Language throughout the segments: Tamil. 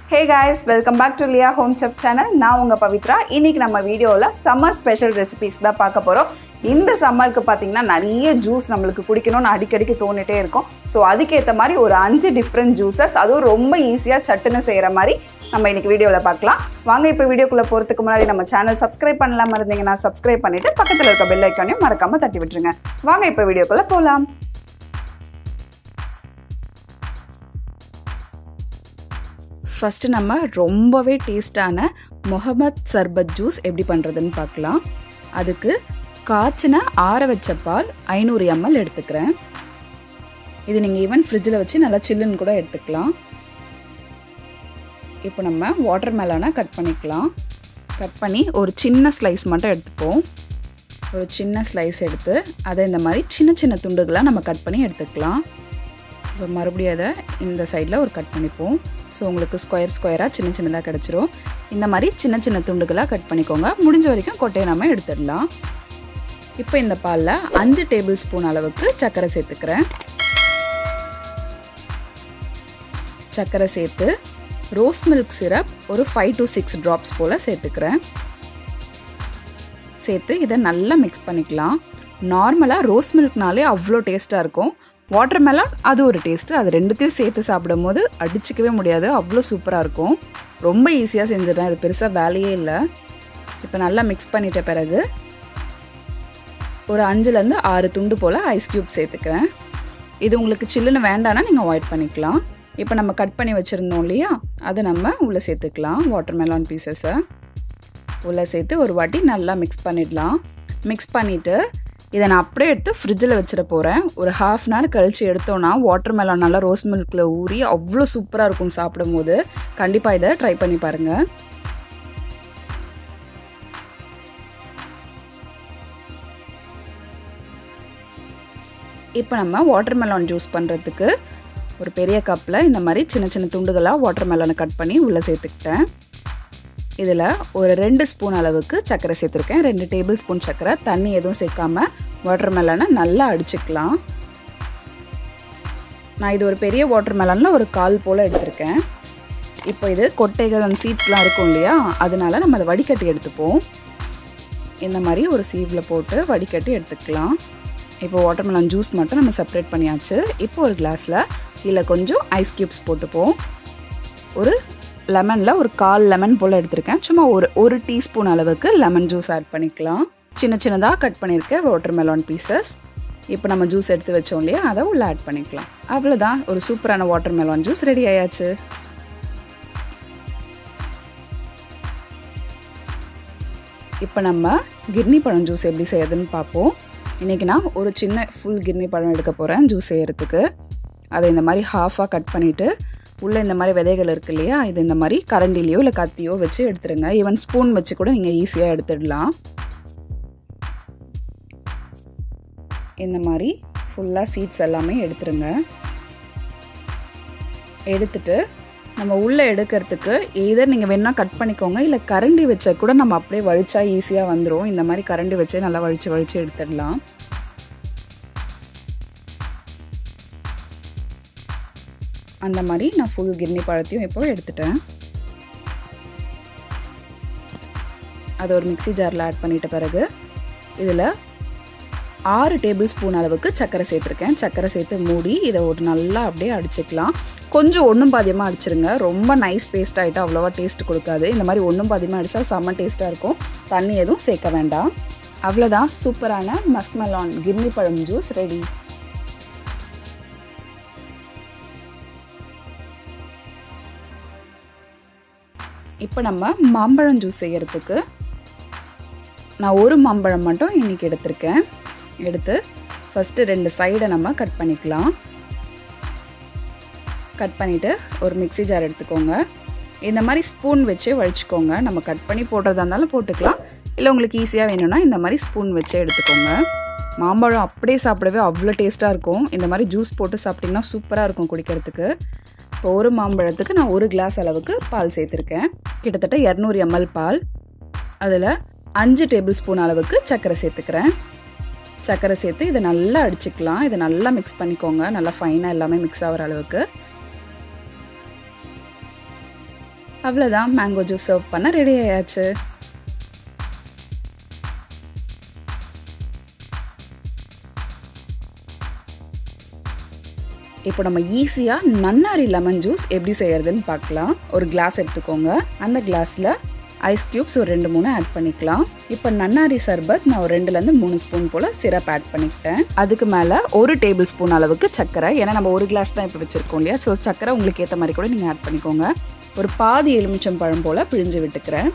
hey guys welcome back to Liya home chef channel நான் உங்கள் பவித்ரா இன்னைக்கு நம்ம வீடியோவில் சம்மர் ஸ்பெஷல் ரெசிபிஸ் தான் பார்க்க போகிறோம் இந்த சம்மருக்கு பார்த்தீங்கன்னா நிறைய ஜூஸ் நம்மளுக்கு குடிக்கணும்னு அடிக்கடிக்கு தோணிட்டே இருக்கும் ஸோ அதுக்கேற்ற மாதிரி ஒரு அஞ்சு டிஃப்ரெண்ட் ஜூஸஸ் அதுவும் ரொம்ப ஈஸியாக சட்டுன்னு செய்கிற மாதிரி நம்ம இன்னைக்கு வீடியோவில் பார்க்கலாம் வாங்க இப்போ வீடியோக்குள்ளே போகிறதுக்கு முன்னாடி நம்ம சேனல் சப்ஸ்கிரைப் பண்ணலாம இருந்தீங்கன்னா சப்ஸ்கிரைப் பண்ணிவிட்டு பக்கத்தில் இருக்க பெல் ஐக்கானையும் மறக்காமல் தட்டி விட்டுருங்க வாங்க இப்போ வீடியோக்குள்ளே போகலாம் ஃபஸ்ட்டு நம்ம ரொம்பவே டேஸ்டான முகமத் சர்பத் ஜூஸ் எப்படி பண்ணுறதுன்னு பார்க்கலாம் அதுக்கு காய்ச்சின ஆற வச்ச பால் ஐநூறு எம்எல் எடுத்துக்கிறேன் இது நீங்கள் ஈவன் ஃப்ரிட்ஜில் வச்சு நல்லா சில்லுன்னு கூட எடுத்துக்கலாம் இப்போ நம்ம வாட்டர் மேலான கட் பண்ணிக்கலாம் கட் பண்ணி ஒரு சின்ன ஸ்லைஸ் மட்டும் எடுத்துப்போம் ஒரு சின்ன ஸ்லைஸ் எடுத்து அதை இந்த மாதிரி சின்ன சின்ன துண்டுகளாக நம்ம கட் பண்ணி எடுத்துக்கலாம் இப்போ மறுபடியும் அதை இந்த சைடில் ஒரு கட் பண்ணிப்போம் ஸோ உங்களுக்கு ஸ்கொயர் ஸ்கொயராக சின்ன சின்னதாக கிடச்சிரும் இந்த மாதிரி சின்ன சின்ன துண்டுகளாக கட் பண்ணிக்கோங்க முடிஞ்ச வரைக்கும் கொட்டையை நம்ம எடுத்துடலாம் இப்போ இந்த பாலில் அஞ்சு டேபிள் ஸ்பூன் அளவுக்கு சர்க்கரை சேர்த்துக்கிறேன் சர்க்கரை சேர்த்து ரோஸ் மில்க் சிரப் ஒரு ஃபைவ் டு சிக்ஸ் ட்ராப்ஸ் போல் சேர்த்துக்கிறேன் சேர்த்து இதை நல்லா மிக்ஸ் பண்ணிக்கலாம் நார்மலாக ரோஸ் மில்க்னாலே அவ்வளோ டேஸ்ட்டாக இருக்கும் வாட்டர் மெலன் அது ஒரு டேஸ்ட்டு அது ரெண்டுத்தையும் சேர்த்து சாப்பிடும் போது அடிச்சிக்கவே முடியாது அவ்வளோ சூப்பராக இருக்கும் ரொம்ப ஈஸியாக செஞ்சிடறேன் இது பெருசாக வேலையே இல்லை இப்போ நல்லா மிக்ஸ் பண்ணிட்ட பிறகு ஒரு அஞ்சுலேருந்து ஆறு துண்டு போல் ஐஸ் க்யூப் சேர்த்துக்கிறேன் இது உங்களுக்கு சில்லுன்னு வேண்டான்னா நீங்கள் அவாய்ட் பண்ணிக்கலாம் இப்போ நம்ம கட் பண்ணி வச்சுருந்தோம் இல்லையா அதை நம்ம உள்ளே சேர்த்துக்கலாம் வாட்டர் மெலான் பீசஸை உள்ளே சேர்த்து ஒரு வாட்டி நல்லா மிக்ஸ் பண்ணிடலாம் மிக்ஸ் பண்ணிவிட்டு இதை நான் அப்படியே எடுத்து ஃப்ரிட்ஜில் வச்சிட போகிறேன் ஒரு ஹாஃப் அன் ஹவர் கழித்து எடுத்தோன்னா வாட்டர் மெலான் நல்லா ரோஸ் மில்கில் ஊறி அவ்வளோ சூப்பராக இருக்கும் சாப்பிடும்போது கண்டிப்பாக இதை ட்ரை பண்ணி பாருங்கள் இப்போ நம்ம வாட்டர் மெலான் ஜூஸ் பண்ணுறதுக்கு ஒரு பெரிய கப்பில் இந்த மாதிரி சின்ன சின்ன துண்டுகளாக வாட்டர் மெலானை கட் பண்ணி உள்ளே சேர்த்துக்கிட்டேன் இதில் ஒரு ரெண்டு ஸ்பூன் அளவுக்கு சர்க்கரை சேர்த்துருக்கேன் ரெண்டு டேபிள் ஸ்பூன் சர்க்கரை தண்ணி எதுவும் சேர்க்காம வாட்டர் மெலனை நல்லா அடிச்சுக்கலாம் நான் இது ஒரு பெரிய வாட்டர் மெலனில் ஒரு கால் போல் எடுத்திருக்கேன் இப்போ இது கொட்டைகள் அந்த சீட்ஸ்லாம் இருக்கும் இல்லையா அதனால நம்ம அதை வடிகட்டி எடுத்துப்போம் இந்த மாதிரி ஒரு சீவில் போட்டு வடிகட்டி எடுத்துக்கலாம் இப்போ வாட்டர் மெலன் ஜூஸ் மட்டும் நம்ம செப்பரேட் பண்ணியாச்சு இப்போ ஒரு கிளாஸில் கீழே கொஞ்சம் ஐஸ் க்யூப்ஸ் போட்டுப்போம் ஒரு லெமனில் ஒரு கால் லெமன் போல் எடுத்திருக்கேன் சும்மா ஒரு ஒரு டீஸ்பூன் அளவுக்கு லெமன் ஜூஸ் ஆட் பண்ணிக்கலாம் சின்ன சின்னதாக கட் பண்ணியிருக்கேன் வாட்டர் மெலான் பீசஸ் இப்போ நம்ம ஜூஸ் எடுத்து வச்சோம் இல்லையா அதை உள்ளே ஆட் பண்ணிக்கலாம் அவ்வளோதான் ஒரு சூப்பரான வாட்டர் மெலான் ஜூஸ் ரெடி ஆயாச்சு இப்போ நம்ம கிர்னி பழம் ஜூஸ் எப்படி செய்யறதுன்னு பார்ப்போம் இன்றைக்கி நான் ஒரு சின்ன ஃபுல் கிர்னி பழம் எடுக்க போகிறேன் ஜூஸ் செய்கிறதுக்கு அதை இந்த மாதிரி ஹாஃபாக கட் பண்ணிவிட்டு உள்ளே இந்த மாதிரி விதைகள் இருக்கு இல்லையா இது இந்த மாதிரி கரண்டிலையோ இல்லை கத்தியோ வச்சு எடுத்துருங்க ஈவன் ஸ்பூன் வச்சு கூட நீங்கள் ஈஸியாக எடுத்துடலாம் இந்த மாதிரி ஃபுல்லாக சீட்ஸ் எல்லாமே எடுத்துருங்க எடுத்துட்டு நம்ம உள்ளே எடுக்கிறதுக்கு எதர் நீங்கள் வேணால் கட் பண்ணிக்கோங்க இல்லை கரண்டி வச்சா கூட நம்ம அப்படியே வழிச்சா ஈஸியாக வந்துடும் இந்த மாதிரி கரண்டி வச்சே நல்லா வழித்து வழித்து எடுத்துடலாம் அந்த மாதிரி நான் ஃபுல் கிர்னி பழத்தையும் இப்போ எடுத்துட்டேன் அதை ஒரு மிக்சி ஜாரில் ஆட் பண்ணிட்ட பிறகு இதில் ஆறு டேபிள் ஸ்பூன் அளவுக்கு சர்க்கரை சேர்த்துருக்கேன் சர்க்கரை சேர்த்து மூடி இதை ஒரு நல்லா அப்படியே அடிச்சுக்கலாம் கொஞ்சம் ஒன்றும் பாதியமாக அடிச்சிருங்க ரொம்ப நைஸ் பேஸ்ட் ஆகிட்டு அவ்வளோவா டேஸ்ட் கொடுக்காது இந்த மாதிரி ஒன்றும் பாதியமாக அடித்தா செம்ம டேஸ்ட்டாக இருக்கும் தண்ணி எதுவும் சேர்க்க வேண்டாம் அவ்வளோதான் சூப்பரான மஸ்மெலான் கிர்னி பழம் ஜூஸ் ரெடி இப்போ நம்ம மாம்பழம் ஜூஸ் செய்கிறதுக்கு நான் ஒரு மாம்பழம் மட்டும் இன்றைக்கி எடுத்திருக்கேன் எடுத்து ஃபஸ்ட்டு ரெண்டு சைடை நம்ம கட் பண்ணிக்கலாம் கட் பண்ணிவிட்டு ஒரு மிக்சி ஜார் எடுத்துக்கோங்க இந்த மாதிரி ஸ்பூன் வச்சே வழிச்சிக்கோங்க நம்ம கட் பண்ணி போடுறதா இருந்தாலும் போட்டுக்கலாம் இல்லை உங்களுக்கு ஈஸியாக வேணும்னா இந்த மாதிரி ஸ்பூன் வச்சே எடுத்துக்கோங்க மாம்பழம் அப்படியே சாப்பிடவே அவ்வளோ டேஸ்ட்டாக இருக்கும் இந்த மாதிரி ஜூஸ் போட்டு சாப்பிட்டிங்கன்னா சூப்பராக இருக்கும் குடிக்கிறதுக்கு இப்போ ஒரு மாம்பழத்துக்கு நான் ஒரு கிளாஸ் அளவுக்கு பால் சேர்த்துருக்கேன் கிட்டத்தட்ட இரநூறு எம்எல் பால் அதில் அஞ்சு டேபிள் ஸ்பூன் அளவுக்கு சர்க்கரை சேர்த்துக்கிறேன் சர்க்கரை சேர்த்து இதை நல்லா அடிச்சுக்கலாம் இதை நல்லா மிக்ஸ் பண்ணிக்கோங்க நல்லா ஃபைனாக எல்லாமே மிக்ஸ் ஆகிற அளவுக்கு அவ்வளோதான் மேங்கோ ஜூஸ் சர்வ் பண்ண ரெடி ஆயாச்சு இப்போ நம்ம ஈஸியாக நன்னாரி லெமன் ஜூஸ் எப்படி செய்யறதுன்னு பார்க்கலாம் ஒரு கிளாஸ் எடுத்துக்கோங்க அந்த கிளாஸில் ஐஸ் க்யூப்ஸ் ஒரு ரெண்டு மூணு ஆட் பண்ணிக்கலாம் இப்போ நன்னாரி சர்பத் நான் ஒரு ரெண்டுலேருந்து மூணு ஸ்பூன் போல் சிரப் ஆட் பண்ணிக்கிட்டேன் அதுக்கு மேலே ஒரு டேபிள் ஸ்பூன் அளவுக்கு சர்க்கரை ஏன்னா நம்ம ஒரு கிளாஸ் தான் இப்போ வச்சுருக்கோம் இல்லையா ஸோ சர்க்கரை உங்களுக்கு ஏற்ற மாதிரி கூட நீங்கள் ஆட் பண்ணிக்கோங்க ஒரு பாதி எலுமிச்சம் பழம் போல் பிழிஞ்சு விட்டுக்கிறேன்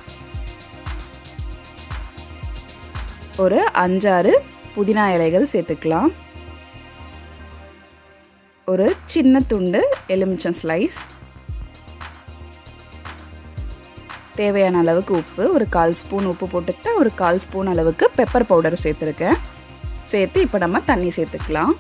ஒரு அஞ்சாறு புதினா இலைகள் சேர்த்துக்கலாம் ஒரு சின்ன துண்டு எலுமிச்சம் ஸ்லைஸ் தேவையான அளவுக்கு உப்பு ஒரு கால் ஸ்பூன் உப்பு போட்டுக்கிட்டு ஒரு கால் ஸ்பூன் அளவுக்கு பெப்பர் பவுடர் சேர்த்துருக்கேன் சேர்த்து இப்போ நம்ம தண்ணி சேர்த்துக்கலாம்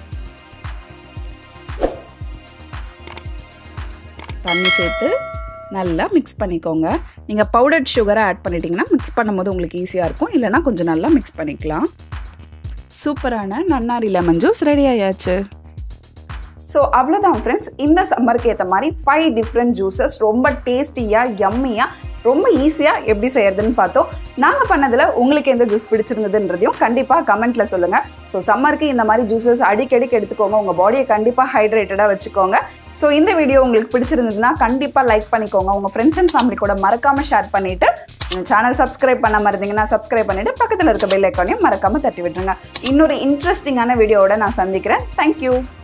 தண்ணி சேர்த்து நல்லா மிக்ஸ் பண்ணிக்கோங்க நீங்கள் பவுடர்ட் சுகரை ஆட் பண்ணிட்டீங்கன்னா மிக்ஸ் பண்ணும்போது உங்களுக்கு ஈஸியாக இருக்கும் இல்லைனா கொஞ்சம் நல்லா மிக்ஸ் பண்ணிக்கலாம் சூப்பரான நன்னாரி லெமன் ஜூஸ் ரெடி ஆயாச்சு ஸோ அவ்வளோதான் ஃப்ரெண்ட்ஸ் இந்த சம்மருக்கு ஏற்ற மாதிரி ஃபைவ் டிஃப்ரெண்ட் ஜூஸஸ் ரொம்ப டேஸ்டியாக யம்மியாக ரொம்ப ஈஸியாக எப்படி செய்யறதுன்னு பார்த்தோம் நாங்கள் பண்ணதில் உங்களுக்கு எந்த ஜூஸ் பிடிச்சிருந்ததுன்றதையும் கண்டிப்பாக கமெண்ட்டில் சொல்லுங்கள் ஸோ சம்மருக்கு இந்த மாதிரி ஜூஸஸ் அடிக்கடிக்கு எடுத்துக்கோங்க உங்கள் பாடியை கண்டிப்பாக ஹைட்ரேட்டடாக வச்சுக்கோங்க ஸோ இந்த வீடியோ உங்களுக்கு பிடிச்சிருந்ததுன்னா கண்டிப்பாக லைக் பண்ணிக்கோங்க உங்கள் ஃப்ரெண்ட்ஸ் அண்ட் ஃபேமிலி கூட மறக்காமல் ஷேர் பண்ணிவிட்டு சேனல் சப்ஸ்கிரைப் பண்ணாம இருந்தீங்கன்னா சப்ஸ்கிரைப் பண்ணிவிட்டு பக்கத்தில் இருக்க பெல் ஐக்கானையும் மறக்காமல் தட்டி விட்டுருங்க இன்னொரு இன்ட்ரெஸ்டிங்கான வீடியோவோட நான் சந்திக்கிறேன் தேங்க்யூ